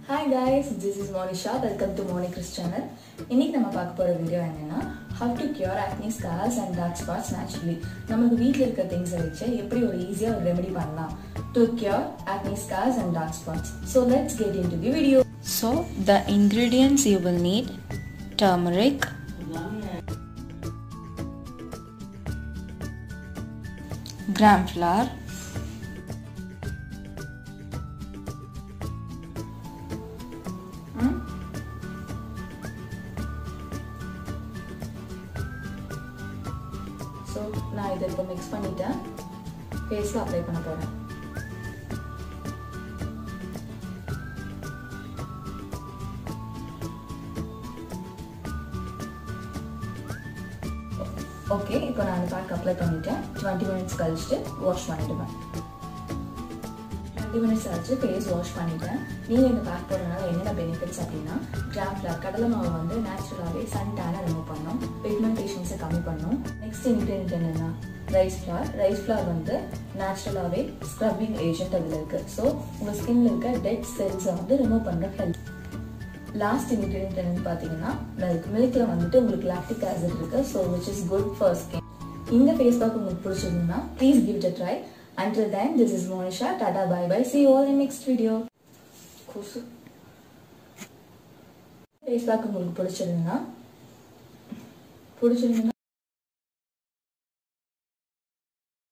hi guys this is Monisha welcome to Moni Kris channel இன்னைக்கு நம்ம பார்க்க போகிற வீடியோ என்னன்னா how to cure acne scars and dark spots naturally நமக்கு வீட்டில் இருக்க திங்ஸை வச்சு எப்படி ஒரு ஈஸியாக ஒரு ரெமெடி பண்ணலாம் to cure acne scars and dark spots so let's get into the video So the ingredients you will need turmeric, gram flour, so நான் இதை இப்போ மிக்ஸ் பண்ணிட்டேன் ஃபேஸில் அப்ளை பண்ண போகிறேன் ஓகே இப்போ நான் அந்த பேக் அப்ளை பண்ணிட்டேன் டுவெண்ட்டி மினிட்ஸ் கழிச்சுட்டு வாஷ் பண்ணிடுவேன் டுவெண்ட்டி மினிட்ஸ் ஆச்சு ஃபேஸ் வாஷ் பண்ணிட்டேன் நீங்கள் இந்த பேக் போடுறதுனால என்னென்ன பெனிஃபிட்ஸ் அப்படின்னா கிராம் ஃப்ளார் கடலை மாவு வந்து நேச்சுரலாகவே சன் டேனை ரிமூவ் பண்ணும் பிக்மெண்டேஷன்ஸை கம்மி பண்ணும் நெக்ஸ்ட் இன்க்ரீடியன்ட் என்னென்னா ரைஸ் ஃப்ளார் ரைஸ் ஃப்ளார் வந்து நேச்சுரலாகவே ஸ்க்ரப்பிங் ஏஜென்ட் அதில் இருக்குது ஸோ உங்கள் ஸ்கின்ல இருக்க டெட் செல்ஸை வந்து ரிமூவ் பண்ணுற ஹெல்ப் லாஸ்ட் இன்க்ரீடியன்ட் என்னன்னு பார்த்தீங்கன்னா மில்க் மில்கில் வந்துட்டு உங்களுக்கு லாக்டிக் ஆசிட் இருக்கு so which is good for skin இந்த ஃபேஸ் பேக் உங்களுக்கு பிடிச்சிருந்ததுன்னா please give it try until then this is Monisha tata bye bye see all in next video கொசு ஃபேஸ் பேக் உங்களுக்கு பிடிச்சிருந்தா பிடிச்சிருந்தா